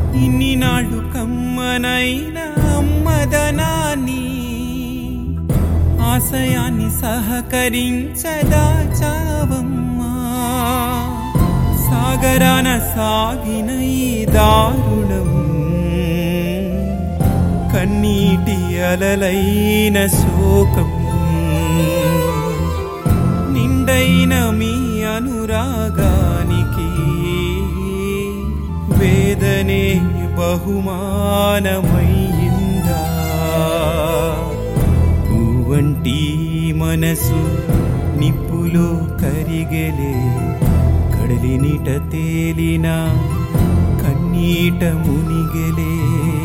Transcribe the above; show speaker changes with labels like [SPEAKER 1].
[SPEAKER 1] ఇన్ని నాళ్ళు కమ్మనైన అమ్మదనాన్ని ఆశయాన్ని సహకరించదా చావమ్మా సాగరాన సాగిన ఈ దారుణం కన్నీటి అలలైన శోకం నిండైన మీ అనురాగానికి వేదనే బహుమానమయ్యిందా పువ్వంటి మనసు నిప్పులో కరిగెలే కడలినిట తేలిన కన్నీట మునిగెలే